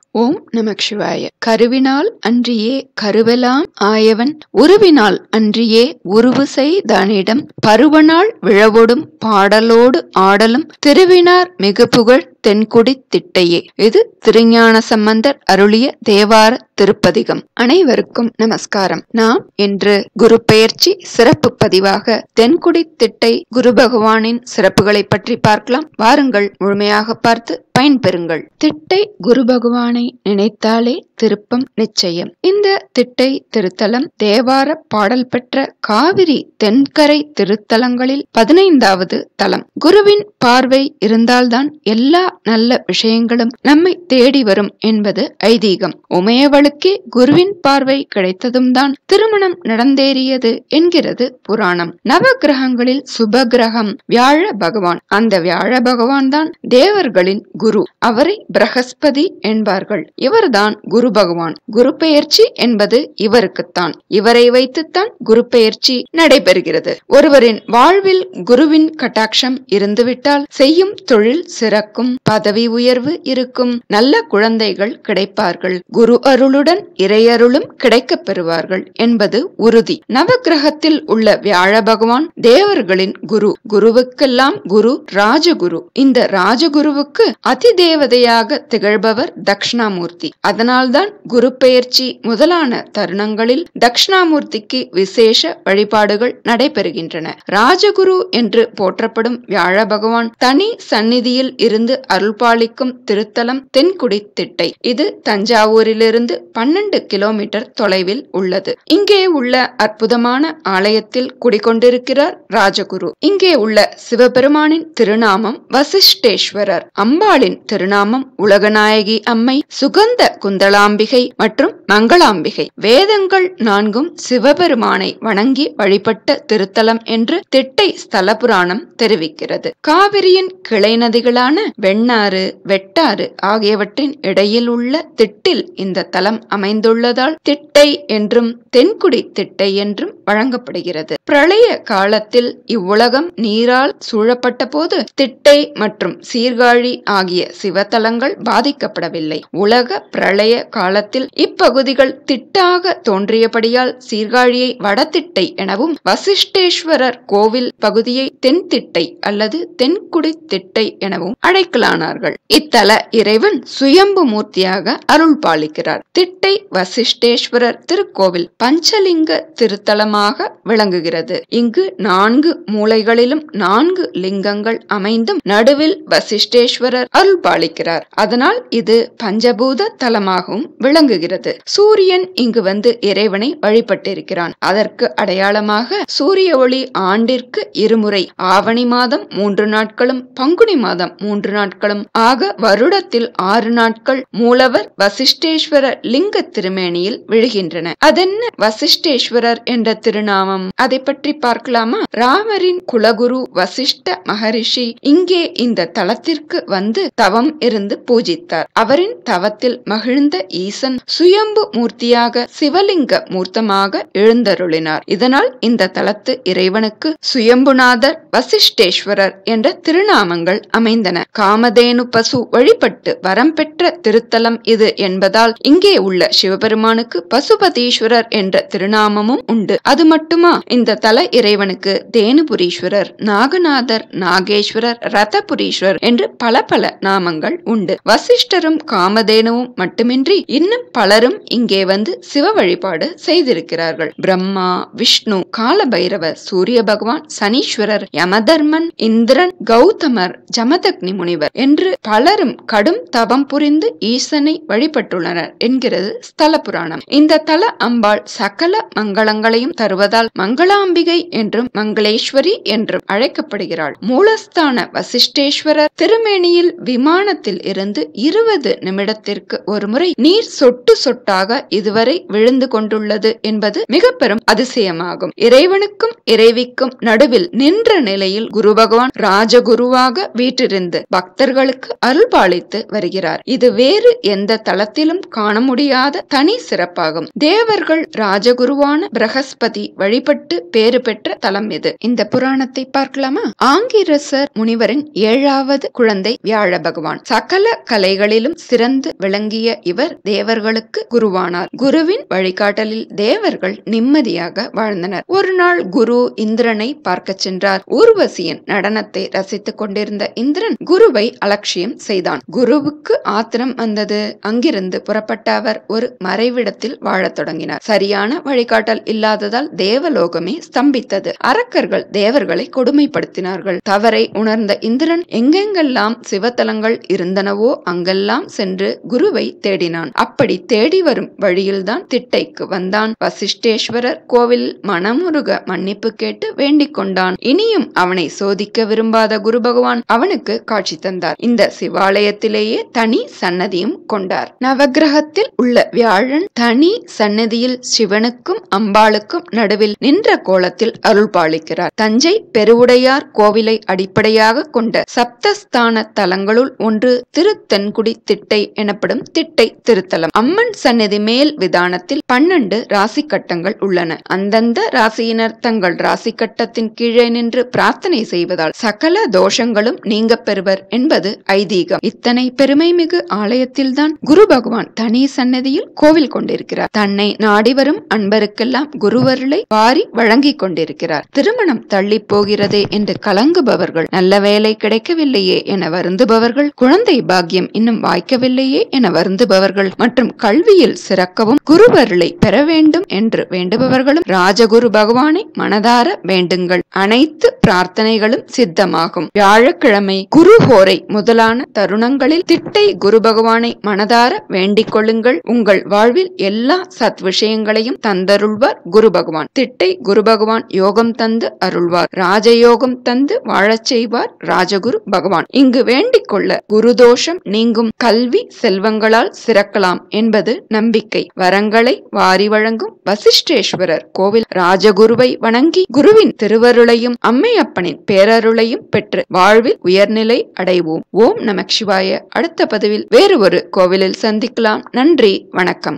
ஓம் நமக் சிவாய கருவினால் அன்றியே கருவெலாம் ஆயவன் உருவினால் அன்றியே உருவு செய்தானிடம் பருவனாள் விழவொடும் பாடலோடு ஆடலும் திருவினார் மிகு புகழ் தென்குடி திட்டையே இது திருஞான சம்பந்தர் அருளிய தேவார திருப்பதிகம் அனைவருக்கும் நமஸ்காரம் நாம் இன்று குரு பெயர்ச்சி சிறப்பு பதிவாக தென்குடி திட்டை குரு பகவானின் சிறப்புகளை பற்றி பார்க்கலாம் வாருங்கள் முழுமையாக பார்த்து பயன்பெறுங்கள் திட்டை குரு பகவானை நினைத்தாலே திருப்பம் நிச்சயம் இந்த திட்டை திருத்தலம் தேவார பாடல் பெற்ற காவிரி தென்கரை திருத்தலங்களில் பதினைந்தாவது தலம் குருவின் பார்வை இருந்தால்தான் எல்லா நல்ல விஷயங்களும் நம்மை தேடி வரும் என்பது ஐதீகம் உமையவளுக்கே குருவின் பார்வை கிடைத்ததும் தான் திருமணம் நடந்தேறியது என்கிறது புராணம் நவ கிரகங்களில் சுப கிரகம் வியாழ பகவான் அந்த வியாழ பகவான் தான் தேவர்களின் குரு அவரை பிரகஸ்பதி என்பார்கள் இவர்தான் குரு பகவான் குரு பெயர்ச்சி என்பது இவருக்குத்தான் இவரை வைத்துத்தான் குரு பெயர்ச்சி நடைபெறுகிறது ஒருவரின் வாழ்வில் குருவின் கட்டாட்சம் இருந்துவிட்டால் செய்யும் தொழில் சிறக்கும் பதவி உயர்வு இருக்கும் நல்ல குழந்தைகள் கிடைப்பார்கள் குரு அருளுடன் இறையருளும் கிடைக்கப் பெறுவார்கள் என்பது உறுதி நவகிரகத்தில் உள்ள வியாழ பகவான் தேவர்களின் குரு குருவுக்கெல்லாம் குரு ராஜகுரு இந்த ராஜகுருவுக்கு அதி தேவதையாக திகழ்பவர் தக்ஷணாமூர்த்தி அதனால்தான் குரு பெயர்ச்சி முதலான தருணங்களில் தக்ஷணாமூர்த்திக்கு விசேஷ வழிபாடுகள் நடைபெறுகின்றன ராஜகுரு என்று போற்றப்படும் வியாழ பகவான் தனி சந்நிதியில் இருந்து அருள்பாலிக்கும் திருத்தலம் தென்குடி திட்டை இது தஞ்சாவூரிலிருந்து பன்னெண்டு கிலோமீட்டர் தொலைவில் உள்ளது இங்கே உள்ள அற்புதமான ஆலயத்தில் குடிகொண்டிருக்கிறார் ராஜகுரு இங்கே உள்ள சிவபெருமானின் திருநாமம் வசிஷ்டேஸ்வரர் அம்பாளின் திருநாமம் உலகநாயகி அம்மை சுகந்த குந்தளாம்பிகை மற்றும் மங்களாம்பிகை வேதங்கள் நான்கும் சிவபெருமானை வணங்கி வழிபட்ட திருத்தலம் என்று திட்டை ஸ்தல புராணம் தெரிவிக்கிறது காவிரியின் கிளை நதிகளான வெண்ணாறு வெட்டாறு ஆகியவற்றின் இடையில் உள்ள திட்டில் இந்த தலம் அமைந்துள்ளதால் திட்டை என்றும் தென்குடி திட்டை என்றும் வழங்கப்படுகிறது பிரளய காலத்தில் இவ்வுலகம் நீரால் சூழப்பட்ட போது திட்டை மற்றும் சீர்காழி ஆகிய சிவத்தலங்கள் பாதிக்கப்படவில்லை உலக பிரளய காலத்தில் இப்பகுதிகள் திட்டாக தோன்றியபடியால் சீர்காழியை வடதிட்டை எனவும் வசிஷ்டேஸ்வரர் கோவில் பகுதியை தென்திட்டை அல்லது தென்குடி திட்டை எனவும் அழைக்கலானார்கள் இத்தல இறைவன் சுயம்பு மூர்த்தியாக அருள் பாலிக்கிறார் திட்டை வசிஷ்டேஸ்வரர் திருக்கோவில் பஞ்சலிங்க திருத்தலமாக விளங்குகிறது இங்கு நான்கு மூலைகளிலும் நான்கு லிங்கங்கள் அமைந்தும் நடுவில் வசிஷ்டேஸ்வரர் அருள் பாலிக்கிறார் அதனால் இது பஞ்சபூத தலமாகவும் விளங்குகிறது சூரியன் இங்கு வந்து இறைவனை வழிபட்டிருக்கிறான் அதற்கு அடையாளமாக சூரிய ஒளி ஆண்டிற்கு இருமுறை ஆவணி மாதம் மூன்று நாட்களும் பங்குனி மாதம் மூன்று நாட்களும் ஆக வருடத்தில் ஆறு நாட்கள் மூலவர் வசிஷ்டேஸ்வரர் லிங்க திருமேனியில் விழுகின்றன அதென்ன வசிஷ்டேஸ்வரர் என்ற திருநாமம் அதை பற்றி பார்க்கலாமா ராமரின் குலகுரு வசிஷ்ட மகரிஷி இங்கே இந்த தலத்திற்கு வந்து தவம் இருந்து பூஜித்தார் அவரின் தவத்தில் மகிழ்ந்த ஈசன் சுயம்பு மூர்த்தியாக சிவலிங்க மூர்த்தமாக எழுந்தருளினார் இதனால் இந்த தலத்து இறைவனுக்கு சுயம்புநாதர் வசிஷ்டேஸ்வரர் என்ற திருநாமங்கள் அமைந்தன காமதேனு பசு வழிபட்டு வரம் பெற்ற திருத்தலம் இது என்பதால் இங்கே உள்ள சிவபெருமானுக்கு பசுபதீஸ்வரர் என்ற திருநாமமும் உண்டு அது மட்டுமா இந்த தல இறைவனுக்கு தேனுபுரீஸ்வரர் நாகநாதர் நாகேஸ்வரர் ரதபுரீஸ்வரர் என்று பல பல நாமங்கள் உண்டு வசிஷ்டரும் காமதேனுவும் மட்டுமின்றி இன்னும் பலரும் இங்கே வந்து சிவ வழிபாடு செய்திருக்கிறார்கள் பிரம்மா விஷ்ணு காலபைரவர் சூரிய பகவான் சனீஸ்வரர் யமதர்மன் இந்திரன் கௌதமர் ஜமதக்னி முனிவர் என்று பலரும் கடும் தவம் புரிந்து ஈசனை வழிபட்டுள்ளனர் என்கிறது ஸ்தல புராணம் இந்த தல அம்பாள் சகல மங்களங்களையும் தருவதால் மங்களாம்பிகை என்றும் மங்களேஸ்வரி என்றும் அழைக்கப்படுகிறாள் மூலஸ்தான வசிஷ்டேஸ்வரர் திருமேனியில் விமானத்தில் இருந்து இருபது நிமிடத்திற்கு ஒருமுறை நீர் சொட்டு சொட்டாக இதுவரை விழுந்து கொண்டுள்ளது என்பது மிக பெரும் அதிசயமாகும் இறைவனுக்கும் இறைவிக்கும் நடுவில் நின்ற நிலையில் குரு பகவான் ராஜகுருவாக வீற்றிருந்து பக்தர்களுக்கு அருள்பாலித்து வருகிறார் இது வேறு எந்த தளத்திலும் காண முடியாத தனி சிறப்பாகும் தேவர்கள் ராஜகுருவான பிரகஸ்பதி வழிபட்டு பேறு பெற்ற தலம் இது இந்த புராணத்தை பார்க்கலாமா ஆங்கிரசர் முனிவரின் ஏழாவது குழந்தை வியாழ பகவான் சகல கலைகளிலும் சிறந்த சிறந்து விளங்கிய இவர் தேவர்களுக்கு குருவானார் குருவின் வழிகாட்டலில் தேவர்கள் நிம்மதியாக வாழ்ந்தனர் ஒரு நாள் குரு இந்திரனை பார்க்கச் சென்றார் ஊர்வசியின் நடனத்தை ரசித்துக் கொண்டிருந்த இந்திரன் குருவை அலட்சியம் செய்தான் குருவுக்கு ஆத்திரம் வந்தது அங்கிருந்து புறப்பட்ட அவர் ஒரு மறைவிடத்தில் வாழத் தொடங்கினார் சரியான வழிகாட்டல் இல்லாததால் தேவலோகமே ஸ்தம்பித்தது அரக்கர்கள் தேவர்களை கொடுமைப்படுத்தினார்கள் தவறை உணர்ந்த இந்திரன் எங்கெங்கெல்லாம் சிவத்தலங்கள் இருந்தனவோ அங்கெல்லாம் சென்று குருவை தேடினான் அப்படி தேடி வரும் வழியில்தான் திட்டைக்கு வந்தான் வசிஷ்டேஸ்வரர் கோவில் மனமுருக மன்னிப்பு கேட்டு வேண்டிக் கொண்டான் இனியும் அவனை சோதிக்க விரும்பாத குரு பகவான் அவனுக்கு காட்சி தந்தார் இந்த சிவாலயத்திலேயே தனி சன்னதியும் கொண்டார் நவகிரகத்தில் உள்ள வியாழன் தனி சன்னதியில் சிவனுக்கும் அம்பாளுக்கும் நடுவில் நின்ற கோலத்தில் அருள் பாலிக்கிறார் தஞ்சை பெருவுடையார் கோவிலை அடிப்படையாக கொண்ட சப்தஸ்தான தலங்களுள் ஒன்று திருத்தென்குடி திட்டை எனப்படும் திட்டை திருத்தலம் அம்மன் சன்னதி மேல் விதானத்தில் பன்னெண்டு ராசி கட்டங்கள் உள்ளன அந்தந்த ராசியினர் தங்கள் ராசி கட்டத்தின் கீழே நின்று பிரார்த்தனை செய்வதால் சகல தோஷங்களும் நீங்க பெறுவர் என்பது ஐதீகம் இத்தனை பெருமை மிகு ஆலயத்தில்தான் குரு பகவான் தனி சன்னதியில் கோவில் கொண்டிருக்கிறார் தன்னை நாடி வரும் அன்பருக்கெல்லாம் குருவருளை வாரி வழங்கிக் கொண்டிருக்கிறார் திருமணம் தள்ளி போகிறதே என்று கலங்குபவர்கள் நல்ல வேலை கிடைக்கவில்லையே என வருந்துபவர்கள் குழந்தை பாக்கியம் இன்னும் வாய்க்கவில்லையே என வருந்துபவர்கள் மற்றும் கல்வியில் சிறக்கவும் குருவருளை பெற வேண்டும் என்று வேண்டுபவர்களும் ராஜகுரு பகவானை மனதார வேண்டுங்கள் அனைத்து பிரார்த்தனைகளும் சித்தமாகும் வியாழக்கிழமை குரு ஹோரை முதலான தருணங்களில் திட்டை குரு பகவானை மனதார வேண்டிக் கொள்ளுங்கள் உங்கள் வாழ்வில் எல்லா சத் விஷயங்களையும் தந்தருள்வார் குரு பகவான் திட்டை குரு பகவான் யோகம் தந்து அருள்வார் ராஜயோகம் தந்து வாழச் செய்வார் ராஜகுரு பகவான் இங்கு வேண்டிக் கொள்ள குரு தோஷம் நீங்கும் கல்வி செல்வங்களால் சிறக்கலாம் என்பது நம்பிக்கை வரங்களை வாரி வழங்கும் வசிஷ்டேஸ்வரர் கோவில் ராஜகுருவை வணங்கி குருவின் திருவருளையும் அம்மையப்பனின் பேரருளையும் பெற்று வாழ்வில் உயர்நிலை அடைவோம் ஓம் நமக் சிவாய அடுத்த பதிவில் வேறு ஒரு கோவிலில் சந்திக்கலாம் நன்றி வணக்கம்